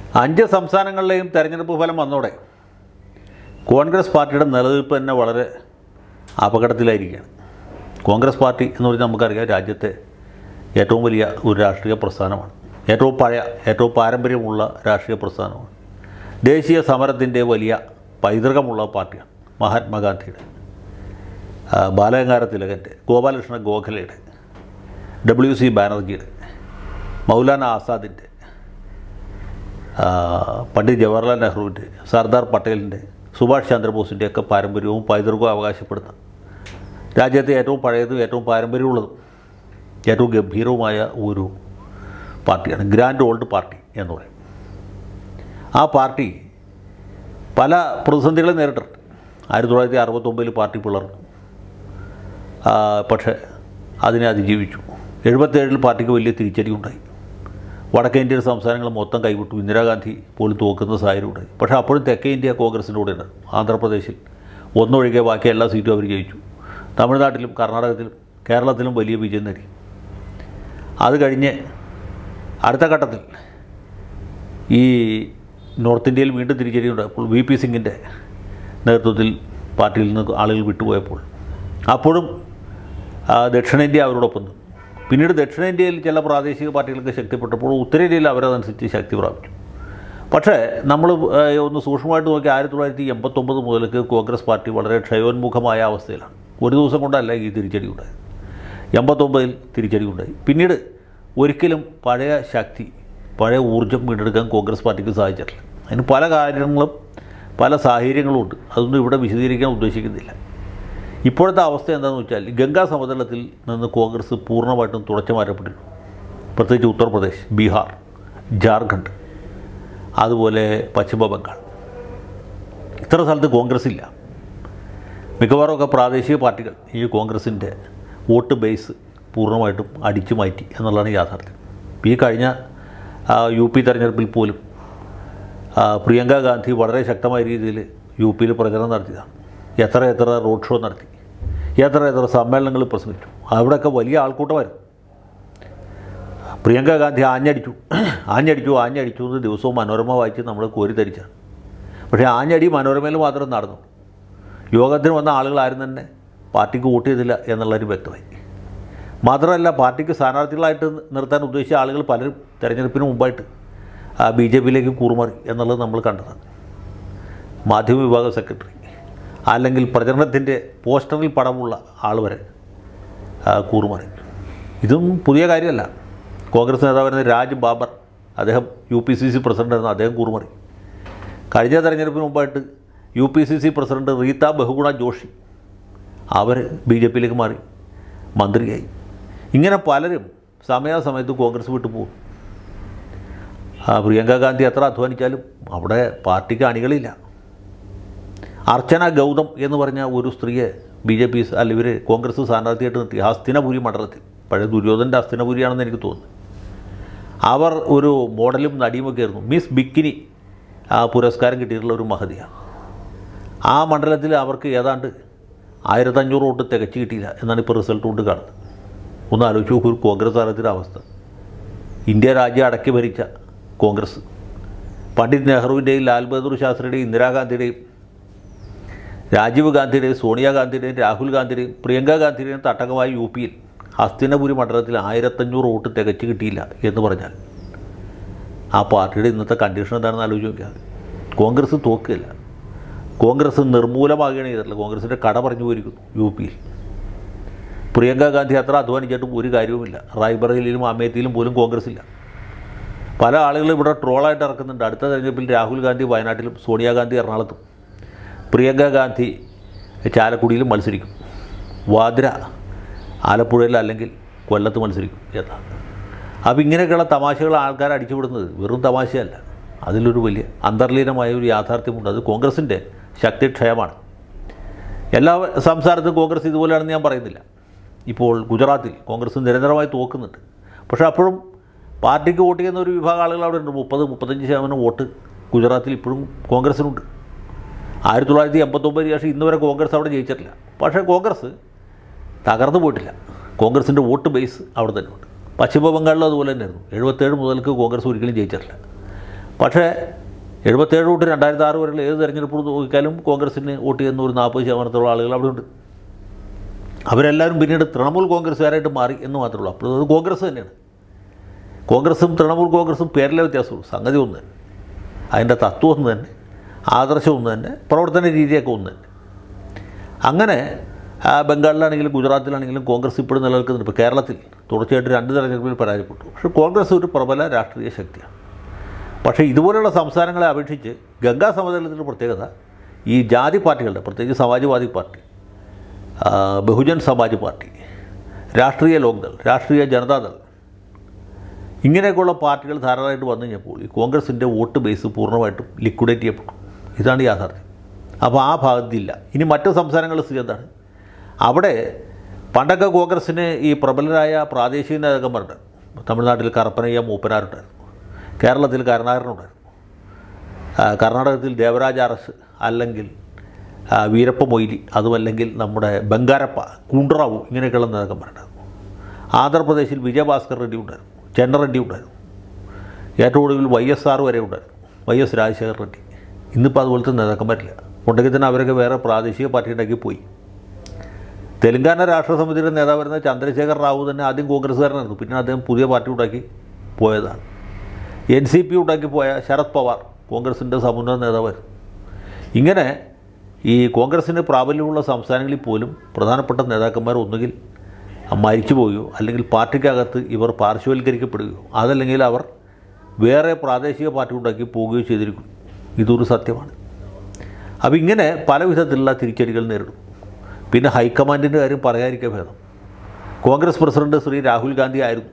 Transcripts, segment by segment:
അഞ്ച് സംസ്ഥാനങ്ങളിലെയും തെരഞ്ഞെടുപ്പ് ഫലം വന്നോടെ കോൺഗ്രസ് പാർട്ടിയുടെ നിലനിൽപ്പ് തന്നെ വളരെ അപകടത്തിലായിരിക്കുകയാണ് കോൺഗ്രസ് പാർട്ടി എന്ന് പറഞ്ഞാൽ നമുക്കറിയാം രാജ്യത്തെ ഏറ്റവും വലിയ ഒരു രാഷ്ട്രീയ പ്രസ്ഥാനമാണ് ഏറ്റവും പഴയ ഏറ്റവും പാരമ്പര്യമുള്ള രാഷ്ട്രീയ പ്രസ്ഥാനമാണ് ദേശീയ സമരത്തിൻ്റെ വലിയ പൈതൃകമുള്ള പാർട്ടിയാണ് മഹാത്മാഗാന്ധിയുടെ ആ, ബാലഗംഗാധര തിലകൻ്റെ ഗോപാലകൃഷ്ണ ഗോഖലെയുടെ ഡബ്ല്യു സി ബാനർജിയുടെ മൗലാന ആസാദിൻ്റെ ആ, പണ്ഡിറ്റ് ജവഹർലാൽ നെഹ്റുവിൻ്റെ സർദാർ പട്ടേലിൻ്റെ സുഭാഷ് ചന്ദ്രബോസിൻ്റെ ഒക്കെ പാരമ്പര്യവും പൈതൃകവും അവകാശപ്പെടുന്ന രാജ്യത്തെ ഏറ്റവും പഴയതും ഏറ്റവും പാരമ്പര്യമുള്ളതും ഏറ്റവും ഗംഭീരവുമായ ഒരു പാർട്ടിയാണ് ഗ്രാൻഡ് ഓൾഡ് പാർട്ടി എന്ന് പറയും ആ പാർട്ടി പല പ്രതിസന്ധികളും നേരിട്ടിട്ടുണ്ട് ആയിരത്തി തൊള്ളായിരത്തി അറുപത്തൊമ്പതിൽ പാർട്ടി പിളർന്നു ആ, പക്ഷേ അതിനെ അതിജീവിച്ചു എഴുപത്തേഴിൽ പാർട്ടിക്ക് വലിയ തിരിച്ചടി ഉണ്ടായി വടക്കേ ഇന്ത്യൻ സംസ്ഥാനങ്ങൾ മൊത്തം കൈവിട്ടു ഇന്ദിരാഗാന്ധി പോലും തോക്കുന്ന സാഹചര്യം ഉണ്ടായി പക്ഷേ അപ്പോഴും തെക്കേ ഇന്ത്യ കോൺഗ്രസിൻ്റെ കൂടെ ഉണ്ട് ആന്ധ്രാപ്രദേശിൽ ഒന്നൊഴികെ ബാക്കി എല്ലാ സീറ്റും അവർ ജയിച്ചു തമിഴ്നാട്ടിലും കർണാടകത്തിലും കേരളത്തിലും വലിയ വിജയം നേടി അത് കഴിഞ്ഞ് അടുത്ത ഘട്ടത്തിൽ ഈ നോർത്ത് ഇന്ത്യയിൽ വീണ്ടും തിരിച്ചടി ഉണ്ടായപ്പോൾ വി പി സിംഗിൻ്റെ നേതൃത്വത്തിൽ പാർട്ടിയിൽ നിന്ന് ആളുകൾ വിട്ടുപോയപ്പോൾ അപ്പോഴും ആ, ദക്ഷിണേന്ത്യ അവരോടൊപ്പം നിന്നു പിന്നീട് ദക്ഷിണേന്ത്യയിൽ ചില പ്രാദേശിക പാർട്ടികൾക്ക് ശക്തിപ്പെട്ടപ്പോൾ ഉത്തരേന്ത്യയിൽ അവരതനുസരിച്ച് ശക്തി പ്രാപിച്ചു പക്ഷേ നമ്മൾ ആ, ഒന്ന് സൂക്ഷ്മമായിട്ട് നോക്കി ആയിരത്തി തൊള്ളായിരത്തി എൺപത്തൊമ്പത് മുതലേക്ക് കോൺഗ്രസ് പാർട്ടി വളരെ ക്ഷയോന്മുഖമായ അവസ്ഥയിലാണ് ഒരു ദിവസം കൊണ്ടല്ല ഈ തിരിച്ചടി ഉണ്ടായത് എൺപത്തൊമ്പതിൽ തിരിച്ചടി ഉണ്ടായി പിന്നീട് ഒരിക്കലും പഴയ ശക്തി പഴയ ഊർജ്ജം വീണ്ടെടുക്കാൻ കോൺഗ്രസ് പാർട്ടിക്ക് സാധിച്ചിട്ടില്ല അതിന് പല കാര്യങ്ങളും പല സാഹചര്യങ്ങളും ഉണ്ട് അതൊന്നും ഇവിടെ വിശദീകരിക്കാൻ ഉദ്ദേശിക്കുന്നില്ല ഇപ്പോഴത്തെ അവസ്ഥ എന്താണെന്ന് വെച്ചാൽ ഗംഗാ സമതലത്തിൽ നിന്ന് കോൺഗ്രസ് പൂർണ്ണമായിട്ടും തുടച്ചു മാറ്റപ്പെട്ടിട്ടുണ്ട് പ്രത്യേകിച്ച് ഉത്തർപ്രദേശ് ബീഹാർ ജാർഖണ്ഡ് അതുപോലെ പശ്ചിമ ബംഗാൾ ഇത്ര സ്ഥലത്ത് കോൺഗ്രസ് ഇല്ല മിക്കവാറും ഒക്കെ പ്രാദേശിക പാർട്ടികൾ ഈ കോൺഗ്രസിൻ്റെ വോട്ട് ബേസ് പൂർണ്ണമായിട്ടും അടിച്ചു മാറ്റി എന്നുള്ളതാണ് യാഥാർത്ഥ്യം ഈ കഴിഞ്ഞ ആ, യു പി തെരഞ്ഞെടുപ്പിൽ പോലും ആ, പ്രിയങ്ക ഗാന്ധി വളരെ ശക്തമായ രീതിയിൽ യു പിയിൽ പ്രചരണം നടത്തിയതാണ് എത്ര എത്ര റോഡ് ഷോ നടത്തി എത്ര എത്ര സമ്മേളനങ്ങൾ പ്രസംഗിച്ചു അവിടെയൊക്കെ വലിയ ആൾക്കൂട്ടമായിരുന്നു പ്രിയങ്ക ഗാന്ധി ആഞ്ഞടിച്ചു ആഞ്ഞടിച്ചു ആഞ്ഞടിച്ചു എന്ന് ദിവസവും മനോരമ വായിച്ച് നമ്മൾ കോരിത്തരിച്ചാണ് പക്ഷേ ആഞ്ഞടി മനോരമയിൽ മാത്രം നടന്നു യോഗത്തിന് വന്ന ആളുകൾ ആരും തന്നെ പാർട്ടിക്ക് വോട്ട് ചെയ്തില്ല എന്നുള്ളൊരു വ്യക്തമായി മാത്രമല്ല പാർട്ടിക്ക് സ്ഥാനാർത്ഥികളായിട്ട് നിർത്താൻ ഉദ്ദേശിച്ച ആളുകൾ പലരും തെരഞ്ഞെടുപ്പിന് മുമ്പായിട്ട് ബി ജെ പിയിലേക്ക് കൂറുമാറി എന്നുള്ളത് നമ്മൾ കണ്ടതാണ് മാധ്യമ വിഭാഗ സെക്രട്ടറി അല്ലെങ്കിൽ പ്രചരണത്തിൻ്റെ പോസ്റ്ററിൽ പടമുള്ള ആൾ വരെ ആ, കൂറുമാറി ഇതും പുതിയ കാര്യമല്ല കോൺഗ്രസ് നേതാവായിരുന്ന രാജ് ബാബർ അദ്ദേഹം യു പി സി സി പ്രസിഡൻ്റായിരുന്നു അദ്ദേഹം കൂറുമാറി കഴിഞ്ഞ തെരഞ്ഞെടുപ്പിന് മുമ്പായിട്ട് U P C C president Rita Bahuguna Joshi അവർ ബി ജെ പിയിലേക്ക് മാറി മന്ത്രിയായി ഇങ്ങനെ പലരും സമയാസമയത്ത് കോൺഗ്രസ് വിട്ടു പോകും ആ, പ്രിയങ്ക ഗാന്ധി എത്ര അധ്വാനിച്ചാലും അവിടെ പാർട്ടിക്ക് അണികളില്ല അർച്ചന ഗൗതം എന്ന് പറഞ്ഞ ഒരു സ്ത്രീയെ ബി ജെ പി അല്ല ഇവർ കോൺഗ്രസ് സ്ഥാനാർത്ഥിയായിട്ട് നിർത്തി ഹസ്തിനപുരി മണ്ഡലത്തിൽ പഴയ ദുര്യോധൻ്റെ ഹസ്തിനപുരിയാണെന്ന് എനിക്ക് തോന്നുന്നു അവർ ഒരു മോഡലും നടിയുമൊക്കെ ആയിരുന്നു മിസ് ബിക്കിനി ആ പുരസ്കാരം കിട്ടിയിട്ടുള്ള ഒരു മഹതിയാണ് ആ മണ്ഡലത്തിൽ അവർക്ക് ഏതാണ്ട് ആയിരത്തഞ്ഞൂറ് വോട്ട് തികച്ച് കിട്ടിയില്ല എന്നാണ് ഇപ്പോൾ റിസൾട്ട് കൊണ്ട് കാണുന്നത് ഒന്ന് ആലോചിച്ച് നോക്കൂ ഒരു കോൺഗ്രസ് താരത്തിൻ്റെ അവസ്ഥ ഇന്ത്യ രാജ്യം അടക്കി ഭരിച്ച കോൺഗ്രസ് പണ്ഡിറ്റ് നെഹ്റുവിൻ്റെയും ലാൽ ബഹദൂർ ശാസ്ത്രിയുടെയും ഇന്ദിരാഗാന്ധിയുടെയും രാജീവ് ഗാന്ധിയുടെയും സോണിയാഗാന്ധിയുടെയും രാഹുൽ ഗാന്ധിയുടെയും പ്രിയങ്ക ഗാന്ധിയുടെയും തട്ടകമായ യു പിയിൽ ഹസ്തിനപുരി മണ്ഡലത്തിൽ ആയിരത്തഞ്ഞൂറ് വോട്ട് തികച്ച് കിട്ടിയില്ല എന്ന് പറഞ്ഞാൽ ആ പാർട്ടിയുടെ ഇന്നത്തെ കണ്ടീഷൻ എന്താണെന്ന് ആലോചിച്ച് നോക്കിയാൽ കോൺഗ്രസ് തോക്കുകയില്ല കോൺഗ്രസ് നിർമൂലമാകുകയാണ് ചെയ്തിട്ടുള്ളത് കോൺഗ്രസിൻ്റെ കട പറഞ്ഞു പോയിരിക്കുന്നു യു പിയിൽ പ്രിയങ്ക ഗാന്ധി അത്ര അധ്വാനിച്ചിട്ടും ഒരു കാര്യവുമില്ല റായ്ബറയിലും അമേത്തിയിലും പോലും കോൺഗ്രസ് ഇല്ല പല ആളുകളും ഇവിടെ ട്രോളായിട്ട് ഇറക്കുന്നുണ്ട് അടുത്ത തെരഞ്ഞെടുപ്പിൽ രാഹുൽ ഗാന്ധി വയനാട്ടിലും സോണിയാഗാന്ധി എറണാകുളത്തും പ്രിയങ്ക ഗാന്ധി ചാലക്കുടിയിലും മത്സരിക്കും വാദ്ര ആലപ്പുഴയിൽ അല്ലെങ്കിൽ കൊല്ലത്ത് മത്സരിക്കും എന്നാണ് അപ്പോൾ ഇങ്ങനെയൊക്കെയുള്ള തമാശകൾ ആൾക്കാർ അടിച്ചുവിടുന്നത് വെറും തമാശയല്ല അതിലൊരു വലിയ അന്തർലീനമായ ഒരു യാഥാർത്ഥ്യമുണ്ട് അത് കോൺഗ്രസിൻ്റെ ശക്തിക്ഷയമാണ് എല്ലാ സംസ്ഥാനത്തും കോൺഗ്രസ് ഇതുപോലെയാണെന്ന് ഞാൻ പറയുന്നില്ല ഇപ്പോൾ ഗുജറാത്തിൽ കോൺഗ്രസ് നിരന്തരമായി തോക്കുന്നുണ്ട് പക്ഷേ അപ്പോഴും പാർട്ടിക്ക് വോട്ട് ചെയ്യുന്ന ഒരു വിഭാഗം ആളുകൾ അവിടെ ഉണ്ട് മുപ്പത് മുപ്പത്തഞ്ച് ശതമാനം വോട്ട് ഗുജറാത്തിൽ ഇപ്പോഴും കോൺഗ്രസിനുണ്ട് ആയിരത്തി തൊള്ളായിരത്തി എൺപത്തൊമ്പതിന് ശേഷം ഇന്ന് വരെ കോൺഗ്രസ് അവിടെ ജയിച്ചിട്ടില്ല പക്ഷേ കോൺഗ്രസ് തകർന്നു പോയിട്ടില്ല കോൺഗ്രസിൻ്റെ വോട്ട് ബേസ് അവിടെ തന്നെ ഉണ്ട് പശ്ചിമ ബംഗാളിലും അതുപോലെ തന്നെയായിരുന്നു എഴുപത്തേഴ് മുതൽക്ക് കോൺഗ്രസ് ഒരിക്കലും ജയിച്ചിട്ടില്ല പക്ഷേ എഴുപത്തേഴ് തൊട്ട് രണ്ടായിരത്തി ആറ് വരെയുള്ള ഏത് തെരഞ്ഞെടുപ്പ് നോക്കിയാലും കോൺഗ്രസിന് വോട്ട് ചെയ്യുന്ന ഒരു നാൽപ്പത് ശതമാനത്തോളം ആളുകൾ അവിടെ ഉണ്ട് അവരെല്ലാവരും പിന്നീട് തൃണമൂൽ കോൺഗ്രസ്സുകാരായിട്ട് മാറി എന്ന് മാത്രമേ ഉള്ളൂ അപ്പോൾ അത് കോൺഗ്രസ് തന്നെയാണ് കോൺഗ്രസും തൃണമൂൽ കോൺഗ്രസും പേരിലെ വ്യത്യാസമുള്ളൂ സംഗതി ഒന്ന് തന്നെ അതിൻ്റെ തത്വം ഒന്ന് തന്നെ ആദർശം ഒന്ന് തന്നെ പ്രവർത്തന രീതിയൊക്കെ ഒന്ന് തന്നെ അങ്ങനെ ആ, ബംഗാളിലാണെങ്കിലും ഗുജറാത്തിലാണെങ്കിലും കോൺഗ്രസ് ഇപ്പോഴും നിലനിൽക്കുന്നുണ്ട് ഇപ്പോൾ കേരളത്തിൽ തുടർച്ചയായിട്ട് രണ്ട് തെരഞ്ഞെടുപ്പിൽ പരാജയപ്പെട്ടു പക്ഷേ കോൺഗ്രസ് ഒരു പ്രബല രാഷ്ട്രീയ ശക്തിയാണ് പക്ഷേ ഇതുപോലെയുള്ള സംസ്ഥാനങ്ങളെ അപേക്ഷിച്ച് ഗംഗാ സമതലത്തിൻ്റെ പ്രത്യേകത ഈ ജാതി പാർട്ടികളുടെ പ്രത്യേകിച്ച് സമാജ്വാദി പാർട്ടി ആ, ബഹുജൻ സമാജ് പാർട്ടി രാഷ്ട്രീയ ലോക്ദൾ രാഷ്ട്രീയ ജനതാദൾ ഇങ്ങനെയൊക്കെയുള്ള പാർട്ടികൾ ധാരാളമായിട്ട് വന്നു കഴിഞ്ഞപ്പോൾ ഈ കോൺഗ്രസിൻ്റെ വോട്ട് ബേസ് പൂർണ്ണമായിട്ടും ലിക്വിഡേറ്റ് ചെയ്യപ്പെട്ടു ഇതാണ് യാഥാർത്ഥ്യം അപ്പോൾ ആ ഭാഗത്തില്ല ഇനി മറ്റു സംസ്ഥാനങ്ങളുടെ സ്ഥിതി എന്താണ് അവിടെ പണ്ടൊക്കെ കോൺഗ്രസ്സിന് ഈ പ്രബലരായ പ്രാദേശിക നേതാക്കന്മാരുണ്ടായിരുന്നു തമിഴ്നാട്ടിൽ കറപ്പനയ്യ മൂപ്പനാരുണ്ടായിരുന്നു കേരളത്തിൽ കരുണാകരനുണ്ടായിരുന്നു ആ, കർണാടകത്തിൽ ദേവരാജ് അറസ് അല്ലെങ്കിൽ ആ, വീരപ്പ മൊയ്ലി അതുമല്ലെങ്കിൽ നമ്മുടെ ബംഗാരപ്പ കുണ്ട്രാവു ഇങ്ങനെയൊക്കെയുള്ള നേതാക്കന്മാരുണ്ടായിരുന്നു ആന്ധ്രാപ്രദേശിൽ വിജയഭാസ്കർ റെഡ്ഡി ഉണ്ടായിരുന്നു ചെന്ന റെഡ്ഡി ഉണ്ടായിരുന്നു ഏറ്റവും ഒടുവിൽ വൈ എസ് ആർ വരെ ഉണ്ടായിരുന്നു വൈ എസ് രാജശേഖർ റെഡ്ഡി ഇന്നിപ്പോൾ അതുപോലത്തെ നേതാക്കന്മാരില്ല ഉണ്ടെങ്കിൽ തന്നെ അവരൊക്കെ വേറെ പ്രാദേശിക പാർട്ടി ഉണ്ടാക്കി പോയി തെലങ്കാന രാഷ്ട്ര സമിതിയുടെ നേതാവായിരുന്ന ചന്ദ്രശേഖർ റാവു തന്നെ ആദ്യം കോൺഗ്രസ്സുകാരനായിരുന്നു പിന്നെ അദ്ദേഹം പുതിയ പാർട്ടി ഉണ്ടാക്കി പോയതാണ് എൻ സി പി ഉണ്ടാക്കി പോയ ശരത് പവാർ കോൺഗ്രസിൻ്റെ സമുന്നത നേതാവായിരുന്നു ഇങ്ങനെ ഈ കോൺഗ്രസ്സിന് പ്രാബല്യമുള്ള സംസ്ഥാനങ്ങളിൽ പോലും പ്രധാനപ്പെട്ട നേതാക്കന്മാർ ഒന്നുകിൽ മരിച്ചു പോവുകയോ അല്ലെങ്കിൽ പാർട്ടിക്കകത്ത് ഇവർ പാർശ്വവൽക്കരിക്കപ്പെടുകയോ അതല്ലെങ്കിൽ അവർ വേറെ പ്രാദേശിക പാർട്ടി ഉണ്ടാക്കി പോവുകയോ ചെയ്തിരിക്കും ഇതൊരു സത്യമാണ് അപ്പോൾ ഇങ്ങനെ പല വിധത്തിലുള്ള തിരിച്ചടികൾ നേരിടും പിന്നെ ഹൈക്കമാൻഡിൻ്റെ കാര്യം പറയാതിരിക്കാൻ ഭേദം കോൺഗ്രസ് പ്രസിഡന്റ് ശ്രീ രാഹുൽ ഗാന്ധി ആയിരുന്നു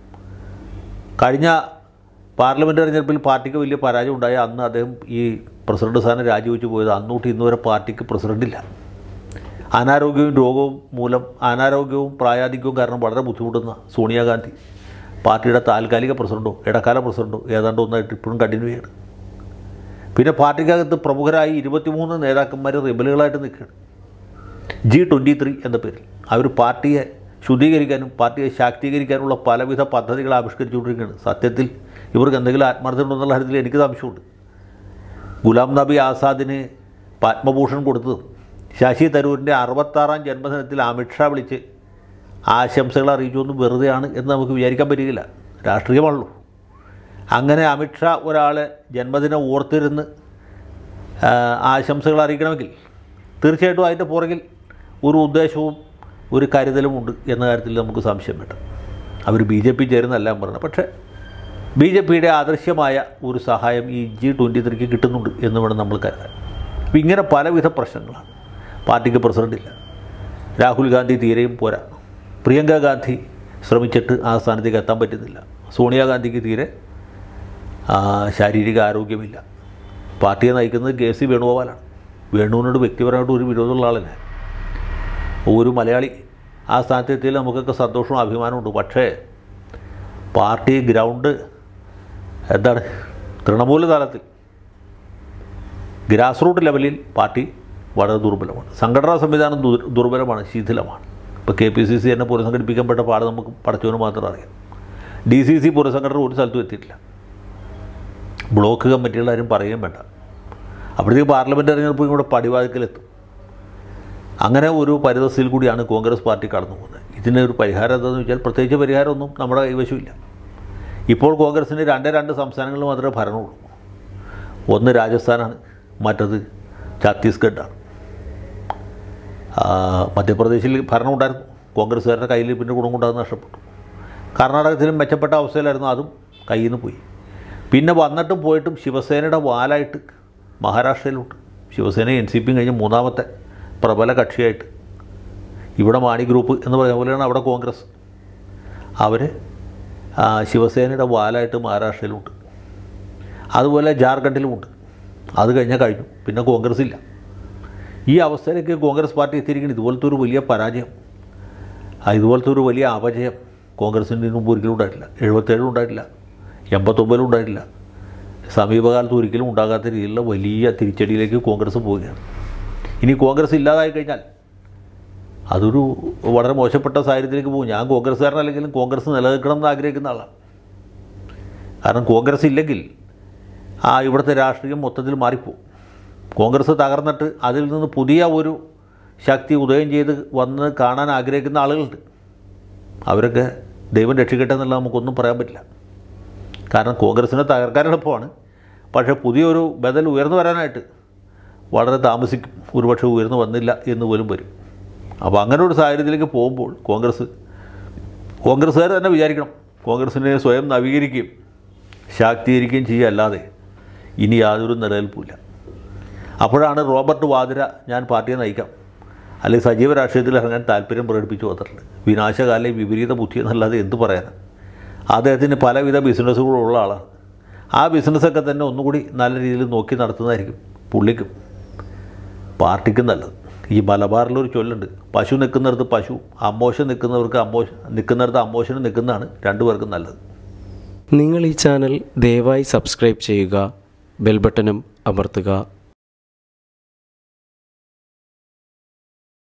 കഴിഞ്ഞ പാർലമെൻറ്റ് തെരഞ്ഞെടുപ്പിൽ പാർട്ടിക്ക് വലിയ പരാജയം ഉണ്ടായ അന്ന് അദ്ദേഹം ഈ പ്രസിഡന്റ് സ്ഥാനം രാജിവെച്ച് പോയത് അന്നൂട്ട് ഇന്ന് വരെ പാർട്ടിക്ക് പ്രസിഡന്റില്ല അനാരോഗ്യവും രോഗവും മൂലം അനാരോഗ്യവും പ്രായാധിക്യവും കാരണം വളരെ ബുദ്ധിമുട്ടുന്ന സോണിയാഗാന്ധി പാർട്ടിയുടെ താൽക്കാലിക പ്രസിഡൻറ്റോ ഇടക്കാല പ്രസിഡൻറ്റോ ഏതാണ്ട് ഒന്നായിട്ട് ഇപ്പോഴും കണ്ടിന്യൂ ചെയ്യണം പിന്നെ പാർട്ടിക്കകത്ത് പ്രമുഖരായി ഇരുപത്തിമൂന്ന് നേതാക്കന്മാർ റിബലുകളായിട്ട് നിൽക്കുകയാണ് ജി ട്വൻറ്റി ത്രീ എന്ന പേരിൽ അവർ പാർട്ടിയെ ശുദ്ധീകരിക്കാനും പാർട്ടിയെ ശാക്തീകരിക്കാനുള്ള പലവിധ പദ്ധതികൾ ആവിഷ്കരിച്ചുകൊണ്ടിരിക്കുകയാണ് സത്യത്തിൽ ഇവർക്ക് എന്തെങ്കിലും ആത്മാർത്ഥമുണ്ടെന്നുള്ള കാര്യത്തിൽ എനിക്ക് സംശയമുണ്ട് ഗുലാം നബി ആസാദിന് പത്മഭൂഷൺ കൊടുത്തതും ശശി തരൂരിൻ്റെ അറുപത്താറാം ജന്മദിനത്തിൽ അമിത്ഷാ വിളിച്ച് ആശംസകൾ അറിയിച്ചൊന്നും വെറുതെയാണ് എന്ന് നമുക്ക് വിചാരിക്കാൻ പറ്റുകയില്ല രാഷ്ട്രീയമാണല്ലോ അങ്ങനെ അമിത്ഷാ ഒരാളെ ജന്മദിനം ഓർത്തിരുന്ന് ആ, ആശംസകൾ അറിയിക്കണമെങ്കിൽ തീർച്ചയായിട്ടും അതിൻ്റെ പുറകിൽ ഒരു ഉദ്ദേശവും ഒരു കരുതലും ഉണ്ട് എന്ന കാര്യത്തിൽ നമുക്ക് സംശയം വേണ്ട അവർ ബി ജെ പി ചേരുന്നല്ല ഞാൻ പറഞ്ഞത് പക്ഷേ ബി ജെ പിയുടെ ആദർശ്യമായ ഒരു സഹായം ഈ ജി ട്വൻറ്റി ത്രീക്ക് കിട്ടുന്നുണ്ട് എന്ന് വേണം നമ്മൾ കരുതാൻ അപ്പം ഇങ്ങനെ പലവിധ പ്രശ്നങ്ങളാണ് പാർട്ടിക്ക് പ്രസിഡൻ്റില്ല രാഹുൽ ഗാന്ധി തീരെയും പോരാ പ്രിയങ്ക ഗാന്ധി ശ്രമിച്ചിട്ട് ആ സ്ഥാനത്തേക്ക് എത്താൻ പറ്റുന്നില്ല സോണിയാഗാന്ധിക്ക് തീരെ ആ, ശാരീരിക ആരോഗ്യമില്ല പാർട്ടിയെ നയിക്കുന്നത് കെ സി വേണുഗോപാലാണ് വേണുവിനോട് വ്യക്തിപരമായിട്ട് ഒരു വിരോധമുള്ള ആളല്ല ഒരു മലയാളി ആ സ്ഥാനത്തെത്തിയാൽ നമുക്കൊക്കെ സന്തോഷവും അഭിമാനമുണ്ട് പക്ഷേ പാർട്ടി ഗ്രൗണ്ട് എന്താണ് തൃണമൂല തലത്തിൽ ഗ്രാസ് റൂട്ട് ലെവലിൽ പാർട്ടി വളരെ ദുർബലമാണ് സംഘടനാ സംവിധാനം ദുർ- ദുർബലമാണ് ശിഥിലമാണ് ഇപ്പോൾ കെ പി സി സി തന്നെ പുനഃസംഘടിപ്പിക്കപ്പെട്ട പാട് നമുക്ക് പഠിച്ചവന് മാത്രം അറിയാം ഡി സി സി പുനഃസംഘടന ഒരു സ്ഥലത്തും എത്തിയിട്ടില്ല ബ്ലോക്ക് കമ്മിറ്റികളുടെ ആരും പറയുകയും വേണ്ട അപ്പോഴത്തേക്ക് പാർലമെൻറ്റ് തെരഞ്ഞെടുപ്പ് കൂടെ പടിവാതിക്കലെത്തും അങ്ങനെ ഒരു പരിതസ്ഥിതിയിൽ കൂടിയാണ് കോൺഗ്രസ് പാർട്ടി കടന്നു പോകുന്നത് ഇതിന് ഒരു പരിഹാരം എന്താണെന്ന് വെച്ചാൽ പ്രത്യേകിച്ച് പരിഹാരമൊന്നും നമ്മുടെ കൈവശമില്ല ഇപ്പോൾ കോൺഗ്രസിന് രണ്ടേ രണ്ട് സംസ്ഥാനങ്ങളിൽ മാത്രമേ ഭരണമുള്ളൂ ഒന്ന് രാജസ്ഥാനാണ് മറ്റത് ഛത്തീസ്ഗഡാണ് ആ, മധ്യപ്രദേശിൽ ഭരണം ഉണ്ടായിരുന്നു കോൺഗ്രസ്സുകാരുടെ കയ്യിൽ പിന്നെ ഗുണം കൊണ്ടത് നഷ്ടപ്പെട്ടു കർണാടകത്തിലും മെച്ചപ്പെട്ട അവസ്ഥയിലായിരുന്നു അതും കയ്യിൽ നിന്ന് പോയി പിന്നെ വന്നിട്ടും പോയിട്ടും ശിവസേനയുടെ വാലായിട്ട് മഹാരാഷ്ട്രയിലുണ്ട് ശിവസേന എൻ സി പിയും കഴിഞ്ഞ് മൂന്നാമത്തെ പ്രബല കക്ഷിയായിട്ട് ഇവിടെ മാണി ഗ്രൂപ്പ് എന്ന് പറയുന്ന പോലെയാണ് അവിടെ കോൺഗ്രസ് അവർ ശിവസേനയുടെ വാലായിട്ട് മഹാരാഷ്ട്രയിലുണ്ട് അതുപോലെ ജാർഖണ്ഡിലുമുണ്ട് അത് കഴിഞ്ഞാൽ കഴിഞ്ഞു പിന്നെ കോൺഗ്രസ് ഇല്ല ഈ അവസ്ഥയിലേക്ക് കോൺഗ്രസ് പാർട്ടി എത്തിയിരിക്കുന്നത് ഇതുപോലത്തെ ഒരു വലിയ പരാജയം ആ ഇതുപോലത്തെ ഒരു വലിയ അപജയം കോൺഗ്രസിൻ്റെ മുമ്പ് ഒരിക്കലും ഉണ്ടായിട്ടില്ല എഴുപത്തേഴിലും ഉണ്ടായിട്ടില്ല എൺപത്തൊമ്പതിലും ഉണ്ടായിട്ടില്ല സമീപകാലത്ത് ഒരിക്കലും ഉണ്ടാകാത്ത രീതിയിലുള്ള വലിയ തിരിച്ചടിയിലേക്ക് കോൺഗ്രസ് പോവുകയാണ് ഇനി കോൺഗ്രസ് ഇല്ലാതായി കഴിഞ്ഞാൽ അതൊരു വളരെ മോശപ്പെട്ട സാഹചര്യത്തിലേക്ക് പോകും ഞാൻ കോൺഗ്രസ്സുകാരനല്ലെങ്കിലും കോൺഗ്രസ് നിലനിൽക്കണം എന്ന് ആഗ്രഹിക്കുന്ന ആളാണ് കാരണം കോൺഗ്രസ് ഇല്ലെങ്കിൽ ആ ഇവിടുത്തെ രാഷ്ട്രീയം മൊത്തത്തിൽ മാറിപ്പോവും കോൺഗ്രസ് തകർന്നിട്ട് അതിൽ നിന്ന് പുതിയ ഒരു ശക്തി ഉദയം ചെയ്ത് വന്ന് കാണാൻ ആഗ്രഹിക്കുന്ന ആളുകളുണ്ട് അവരൊക്കെ ദൈവം രക്ഷിക്കട്ടെ എന്നുള്ള നമുക്കൊന്നും പറയാൻ പറ്റില്ല കാരണം കോൺഗ്രസിനെ തകർക്കാൻ എളുപ്പമാണ് പക്ഷേ പുതിയൊരു ബദൽ ഉയർന്നു വരാനായിട്ട് വളരെ താമസിക്കും ഒരുപക്ഷെ ഉയർന്നു വന്നില്ല എന്ന് പോലും വരും അപ്പോൾ അങ്ങനെ ഒരു സാഹചര്യത്തിലേക്ക് പോകുമ്പോൾ കോൺഗ്രസ് കോൺഗ്രസ്സുകാർ തന്നെ വിചാരിക്കണം കോൺഗ്രസിനെ സ്വയം നവീകരിക്കുകയും ശാക്തീകരിക്കുകയും ചെയ്യുക അല്ലാതെ ഇനി യാതൊരു നിലനിൽപ്പില്ല അപ്പോഴാണ് റോബർട്ട് വാതിര ഞാൻ പാർട്ടിയെ നയിക്കാം അല്ലെങ്കിൽ സജീവ രാഷ്ട്രീയത്തിൽ ഇറങ്ങാൻ താല്പര്യം പ്രകടിപ്പിച്ചു വന്നിട്ടുണ്ട് വിനാശകാല വിപരീത ബുദ്ധി എന്നല്ലാതെ എന്ത് പറയാനാണ് അദ്ദേഹത്തിന് പലവിധ ബിസിനസ്സുകളുള്ള ആളാണ് ആ ബിസിനസ്സൊക്കെ തന്നെ ഒന്നുകൂടി നല്ല രീതിയിൽ നോക്കി നടത്തുന്നതായിരിക്കും പുള്ളിക്കും പാർട്ടിക്കും നല്ലത് ഈ മലബാറിലൊരു ചൊല്ലുണ്ട് പശു നിൽക്കുന്നിടത്ത് പശു അമ്മോഷൻ നിൽക്കുന്നവർക്ക് അമ്മോഷ നിൽക്കുന്നിടത്ത് അമ്മോഷന് നിൽക്കുന്നതാണ് രണ്ടുപേർക്കും നല്ലത് നിങ്ങൾ ഈ ചാനൽ ദയവായി സബ്സ്ക്രൈബ് ചെയ്യുക ബെൽ ബട്ടണും അമർത്തുക